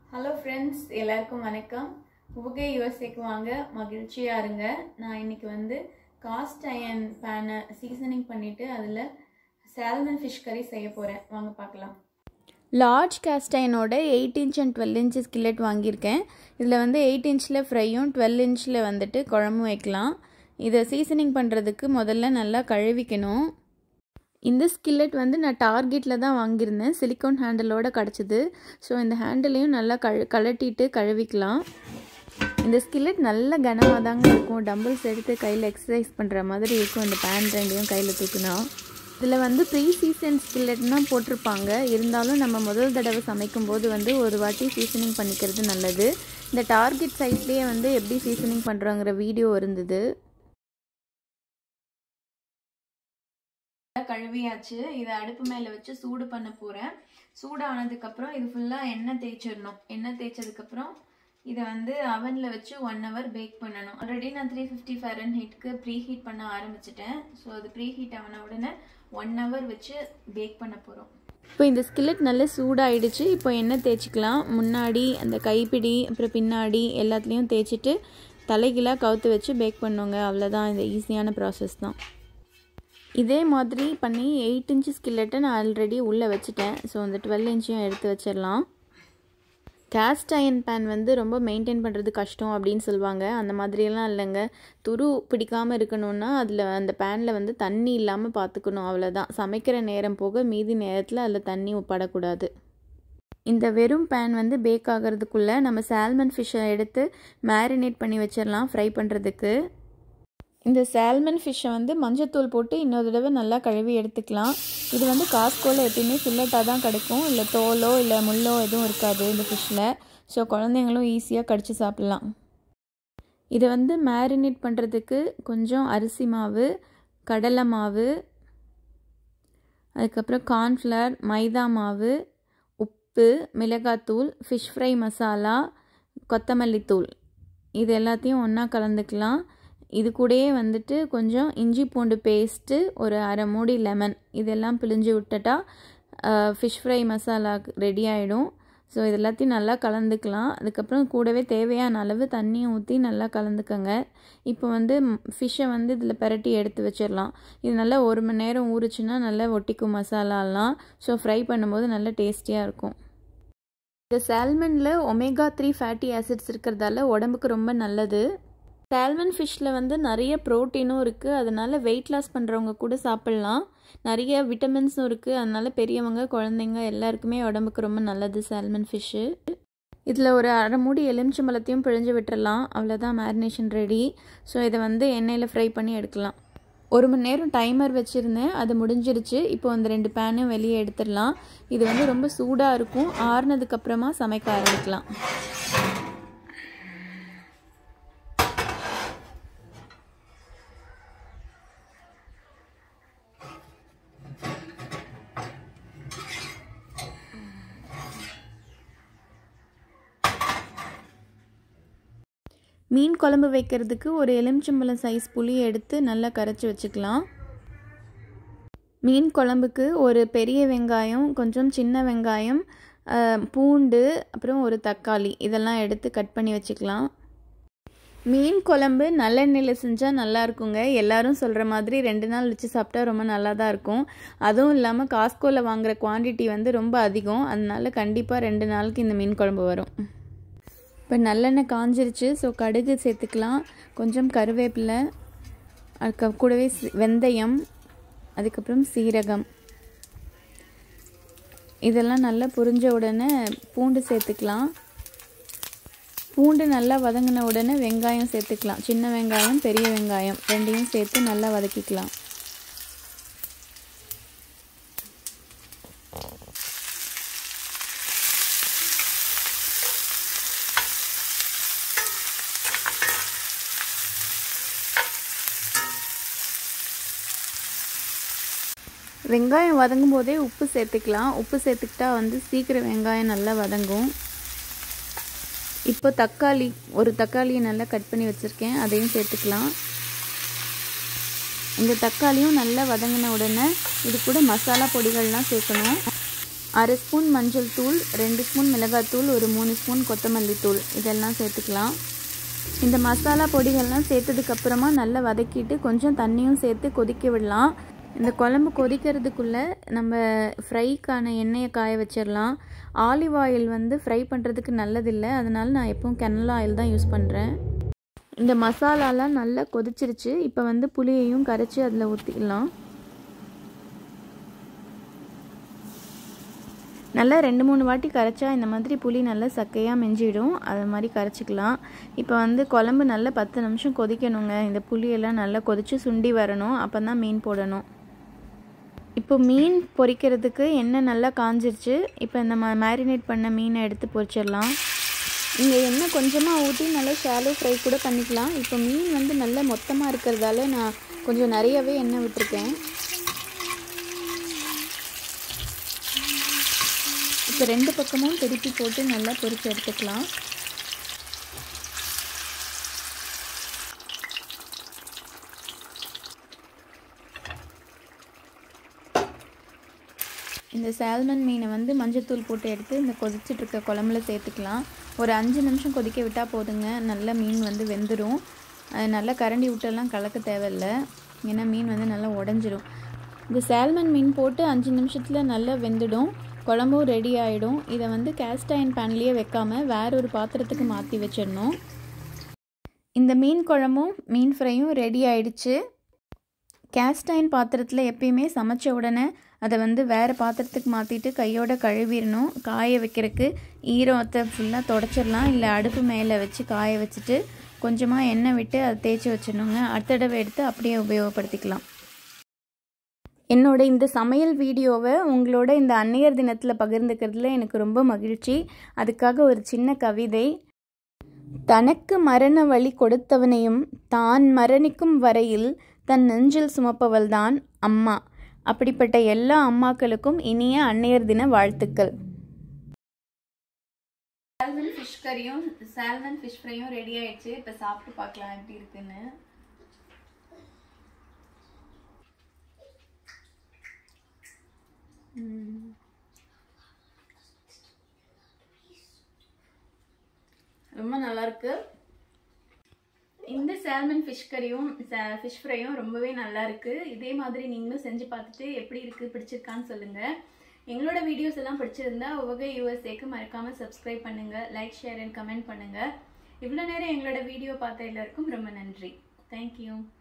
hello friends எல்லாருக்கும் வணக்கம் உபகை யுஎஸ்ஏக்கு வாங்க மகிழ்ச்சியாக இருங்க நான் இன்னைக்கு வந்து காஸ்ட் அயன் பேனை சீசனிங் பண்ணிவிட்டு அதில் சால்மன் ஃபிஷ் கறி செய்ய போகிறேன் வாங்க பார்க்கலாம் லார்ஜ் கேஸ்டைனோட eight inch and twelve inch skillet வாங்கியிருக்கேன் இதில் வந்து எயிட் இன்ச்சில் ஃப்ரையும் டுவெல் இன்ச்சில் வந்துட்டு குழம்பும் வைக்கலாம் இதை சீசனிங் பண்ணுறதுக்கு முதல்ல நல்லா கழுவிக்கணும் இந்த ஸ்கில்லெட் வந்து நான் டார்கெட்டில் தான் வாங்கியிருந்தேன் சிலிக்கான் ஹேண்டிலோட கிடச்சிது ஸோ இந்த ஹேண்டிலையும் நல்லா கழு கழட்டிட்டு கழுவிக்கலாம் இந்த ஸ்கில்லெட் நல்ல கனமாக தாங்க இருக்கும் டம்பிள்ஸ் எடுத்து கையில் எக்ஸசைஸ் பண்ணுற மாதிரி இருக்கும் இந்த பேன் ரெண்டையும் கையில் தூக்குனா இதில் வந்து ப்ரீ சீசன் ஸ்கில்லெட்னா போட்டிருப்பாங்க இருந்தாலும் நம்ம முதல் தடவை சமைக்கும் போது வந்து ஒரு வாட்டி சீசனிங் பண்ணிக்கிறது நல்லது இந்த டார்கெட் சைஸ்லேயே வந்து எப்படி சீசனிங் பண்ணுறோங்கிற வீடியோ இருந்தது கழுவியாச்சு இதை அடுப்பு மேலே வச்சு சூடு பண்ண போகிறேன் சூடானதுக்கப்புறம் இது ஃபுல்லாக எண்ணெய் தேய்ச்சிடணும் எண்ணெய் தேய்ச்சதுக்கப்புறம் இதை வந்து அவனில் வச்சு ஒன் ஹவர் பேக் பண்ணணும் ஆல்ரெடி நான் த்ரீ ஃபிஃப்டி ஃபேரன் ஹீட்க்கு ப்ரீ ஹீட் பண்ண ஆரம்பிச்சிட்டேன் ஸோ அது ப்ரீ ஹீட் ஆன உடனே ஒன் ஹவர் வச்சு பேக் பண்ண போகிறோம் இப்போ இந்த ஸ்கில்லெட் நல்லா சூடாயிடுச்சு இப்போ எண்ணெய் தேய்ச்சிக்கலாம் முன்னாடி அந்த கைப்பிடி அப்புறம் பின்னாடி எல்லாத்துலேயும் தேய்ச்சிட்டு தலைகீழாக கவுத்து வச்சு பேக் பண்ணுவோங்க அவ்வளோதான் இந்த ஈஸியான ப்ராசஸ் தான் இதே மாதிரி பண்ணி எயிட் இன்ச்சு ஸ்கில்லெட்டை நான் ஆல்ரெடி உள்ளே வச்சுட்டேன் ஸோ அந்த டுவெல் இன்ச்சையும் எடுத்து வச்சிடலாம் கேஸ்ட் அயன் பேன் வந்து ரொம்ப மெயின்டைன் பண்ணுறது கஷ்டம் அப்படின்னு சொல்லுவாங்க அந்த மாதிரியெல்லாம் இல்லைங்க துரு பிடிக்காமல் இருக்கணும்னா அதில் அந்த பேனில் வந்து தண்ணி இல்லாமல் பார்த்துக்கணும் அவ்வளோதான் சமைக்கிற நேரம் போக மீதி நேரத்தில் அதில் தண்ணி படக்கூடாது இந்த வெறும் பேன் வந்து பேக் ஆகிறதுக்குள்ளே நம்ம சால்மன் ஃபிஷ்ஷை எடுத்து மேரினேட் பண்ணி வச்சிடலாம் ஃப்ரை பண்ணுறதுக்கு இந்த சால்மன் ஃபிஷ்ஷை வந்து மஞ்சத்தூள் போட்டு இன்னொரு தடவை நல்லா கழுவி எடுத்துக்கலாம் இது வந்து காஸ்கோவில் எப்பயுமே ஃபில்லட்டாக தான் கிடைக்கும் இல்லை தோலோ இல்லை முள்ளோ எதுவும் இருக்காது இந்த ஃபிஷ்ஷில் ஸோ குழந்தைங்களும் ஈஸியாக கடிச்சு சாப்பிட்லாம் இதை வந்து மேரினேட் பண்ணுறதுக்கு கொஞ்சம் அரிசி மாவு கடலை மாவு அதுக்கப்புறம் கார்ன்ஃப்ளவர் மைதா மாவு உப்பு மிளகாத்தூள் ஃபிஷ் ஃப்ரை மசாலா கொத்தமல்லி தூள் இது எல்லாத்தையும் ஒன்றா கலந்துக்கலாம் இது கூடயே வந்துட்டு கொஞ்சம் இஞ்சி பூண்டு பேஸ்ட்டு ஒரு அரை மூடி லெமன் இதெல்லாம் பிழிஞ்சு விட்டுட்டா ஃபிஷ் ஃப்ரை மசாலா ரெடி ஆகிடும் ஸோ இது எல்லாத்தையும் நல்லா கலந்துக்கலாம் அதுக்கப்புறம் கூடவே தேவையான அளவு தண்ணியை ஊற்றி நல்லா கலந்துக்கங்க இப்போ வந்து ஃபிஷ்ஷை வந்து இதில் பெரட்டி எடுத்து வச்சிடலாம் இது நல்லா ஒரு மணி நேரம் ஊறுச்சுன்னா நல்லா ஒட்டிக்கும் மசாலாலாம் ஸோ ஃப்ரை பண்ணும்போது நல்லா டேஸ்டியாக இருக்கும் இந்த சால்மனில் ஒமேகா த்ரீ ஃபேட்டி ஆசிட்ஸ் இருக்கிறதால உடம்புக்கு ரொம்ப நல்லது சால்மன் ஃபிஷ்ஷில் வந்து நிறைய ப்ரோட்டீனும் இருக்குது அதனால் வெயிட் லாஸ் பண்ணுறவங்க கூட சாப்பிட்லாம் நிறைய விட்டமின்ஸும் இருக்குது அதனால் பெரியவங்க குழந்தைங்க எல்லாருக்குமே உடம்புக்கு ரொம்ப நல்லது சால்மன் ஃபிஷ்ஷு இதில் ஒரு அரை மூடி எலுமிச்சம்பழத்தையும் பிழிஞ்சு விட்டுறலாம் அவ்வளோதான் மேரினேஷன் ரெடி ஸோ இதை வந்து எண்ணெயில் ஃப்ரை பண்ணி எடுக்கலாம் ஒரு மணி நேரம் டைமர் வச்சுருந்தேன் அது முடிஞ்சிருச்சு இப்போ அந்த ரெண்டு பேனையும் வெளியே எடுத்துடலாம் இது வந்து ரொம்ப சூடாக இருக்கும் ஆறுனதுக்கப்புறமா சமைக்க ஆரம்பிக்கலாம் மீன் குழம்பு வைக்கிறதுக்கு ஒரு எலுமிச்சம்பழம் சைஸ் புளி எடுத்து நல்லா கரைச்சி வச்சுக்கலாம் மீன் குழம்புக்கு ஒரு பெரிய வெங்காயம் கொஞ்சம் சின்ன வெங்காயம் பூண்டு அப்புறம் ஒரு தக்காளி இதெல்லாம் எடுத்து கட் பண்ணி வச்சுக்கலாம் மீன் குழம்பு நல்லெண்ணெயில் செஞ்சால் நல்லா இருக்குங்க எல்லாரும் சொல்கிற மாதிரி ரெண்டு நாள் வச்சு சாப்பிட்டா ரொம்ப நல்லா தான் இருக்கும் அதுவும் இல்லாமல் காஸ்கோவில் வாங்குகிற குவான்டிட்டி வந்து ரொம்ப அதிகம் அதனால கண்டிப்பாக ரெண்டு நாளுக்கு இந்த மீன் குழம்பு வரும் இப்போ நல்லெண்ணெய் காஞ்சிருச்சு ஸோ கடுகு சேர்த்துக்கலாம் கொஞ்சம் கருவேப்பிலை அதுக்கு கூடவே வெந்தயம் அதுக்கப்புறம் சீரகம் இதெல்லாம் நல்லா புரிஞ்ச உடனே பூண்டு சேர்த்துக்கலாம் பூண்டு நல்லா வதங்கின உடனே வெங்காயம் சேர்த்துக்கலாம் சின்ன வெங்காயம் பெரிய வெங்காயம் ரெண்டையும் சேர்த்து நல்லா வதக்கிக்கலாம் வெங்காயம் வதங்கும் போதே உப்பு சேர்த்துக்கலாம் உப்பு சேர்த்துக்கிட்டா வந்து சீக்கிரம் வெங்காயம் நல்லா வதங்கும் இப்போ தக்காளி ஒரு தக்காளியை நல்லா கட் பண்ணி வச்சுருக்கேன் அதையும் சேர்த்துக்கலாம் இந்த தக்காளியும் நல்லா வதங்கின உடனே இது கூட மசாலா பொடிகள்லாம் சேர்க்கணும் அரை ஸ்பூன் மஞ்சள் தூள் ரெண்டு ஸ்பூன் மிளகாத்தூள் ஒரு மூணு ஸ்பூன் கொத்தமல்லி தூள் இதெல்லாம் சேர்த்துக்கலாம் இந்த மசாலா பொடிகள்லாம் சேர்த்ததுக்கப்புறமா நல்லா வதக்கிட்டு கொஞ்சம் தண்ணியும் சேர்த்து கொதிக்க விடலாம் இந்த குழம்பு கொதிக்கிறதுக்குள்ளே நம்ம ஃப்ரைக்கான எண்ணெயை காய வச்சிடலாம் ஆலிவ் ஆயில் வந்து ஃப்ரை பண்ணுறதுக்கு நல்லதில்லை அதனால நான் எப்பவும் கெனல் ஆயில் தான் யூஸ் பண்ணுறேன் இந்த மசாலாலாம் நல்லா கொதிச்சிருச்சு இப்போ வந்து புளியையும் கரைச்சி அதில் ஊற்றிக்கலாம் நல்லா ரெண்டு மூணு வாட்டி கரைச்சா இந்த மாதிரி புளி நல்லா சக்கையாக மெஞ்சிடும் அது மாதிரி கரைச்சிக்கலாம் இப்போ வந்து குழம்பு நல்லா பத்து நிமிஷம் கொதிக்கணுங்க இந்த புளியெல்லாம் நல்லா கொதித்து சுண்டி வரணும் அப்போ தான் மீன் போடணும் இப்போ மீன் பொரிக்கிறதுக்கு எண்ணெய் நல்லா காஞ்சிருச்சு இப்போ இந்த மா மேரினேட் பண்ண மீனை எடுத்து பொரிச்சிடலாம் இங்கே எண்ணெய் கொஞ்சமாக ஊற்றி நல்லா ஷாலோ ஃப்ரை கூட பண்ணிக்கலாம் இப்போ மீன் வந்து நல்லா மொத்தமாக இருக்கிறதால நான் கொஞ்சம் நிறையவே எண்ணெய் விட்டுருக்கேன் இப்போ ரெண்டு பக்கமும் திருப்பி போட்டு நல்லா பொரிச்சு எடுத்துக்கலாம் இந்த சால்மன் மீனை வந்து மஞ்சத்தூள் போட்டு எடுத்து இந்த கொதிச்சுட்டு இருக்க குழம்புல சேர்த்துக்கலாம் ஒரு அஞ்சு நிமிஷம் கொதிக்க விட்டால் போதுங்க நல்லா மீன் வந்து வெந்துடும் அது நல்லா கரண்டி விட்டெல்லாம் கலக்க தேவையில்லை ஏன்னா மீன் வந்து நல்லா உடஞ்சிரும் இந்த சால்மன் மீன் போட்டு அஞ்சு நிமிஷத்தில் நல்லா வெந்துடும் குழம்பும் ரெடி ஆகிடும் இதை வந்து கேஸ்ட் அயன் பேன்லேயே வைக்காமல் வேற ஒரு பாத்திரத்துக்கு மாற்றி வச்சிடணும் இந்த மீன் குழம்பும் மீன் ஃப்ரையும் ரெடி ஆயிடுச்சு கேஸ்ட் அயன் பாத்திரத்தில் எப்பயுமே சமைச்ச உடனே அதை வந்து வேறு பாத்திரத்துக்கு மாற்றிட்டு கையோட கழுவிடணும் காய வைக்கிறதுக்கு ஈரத்தை ஃபுல்லாக தொடச்சிடலாம் இல்லை அடுப்பு மேலே வச்சு காய வச்சுட்டு கொஞ்சமாக எண்ணெய் விட்டு அதை தேய்ச்சி வச்சிடணுங்க அடுத்த தடவை எடுத்து அப்படியே உபயோகப்படுத்திக்கலாம் என்னோட இந்த சமையல் வீடியோவை உங்களோட இந்த அன்னையர் தினத்தில் பகிர்ந்துக்கிறதுல எனக்கு ரொம்ப மகிழ்ச்சி அதுக்காக ஒரு சின்ன கவிதை தனக்கு மரண வழி கொடுத்தவனையும் தான் மரணிக்கும் வரையில் தன் நெஞ்சில் சுமப்பவள்தான் அம்மா அப்படிப்பட்ட எல்லா அம்மாக்களுக்கும் இனிய அன்னையர் தின வாழ்த்துக்கள் சால்மன் ஃபிஷ் கறியும் சால்மன் ஃபிஷ் ஃப்ரையும் ரெடி ஆயிடுச்சு இப்போ சாப்பிட்டு பார்க்கலாம் எப்படி இருக்குன்னு ரொம்ப நல்லா இருக்கு இந்த சால்மன் ஃபிஷ் கறியும் ஃபிஷ் ஃப்ரையும் ரொம்பவே நல்லா இருக்கு இதே மாதிரி நீங்களும் செஞ்சு பார்த்துட்டு எப்படி இருக்கு பிடிச்சிருக்கான்னு சொல்லுங்க எங்களோட வீடியோஸ் எல்லாம் பிடிச்சிருந்தா உவகை யூஎஸ்ஏக்கு மறக்காம சப்ஸ்கிரைப் பண்ணுங்க லைக் ஷேர் அண்ட் கமெண்ட் பண்ணுங்க இவ்வளோ நேரம் எங்களோட வீடியோ பார்த்த எல்லாருக்கும் ரொம்ப நன்றி தேங்க்யூ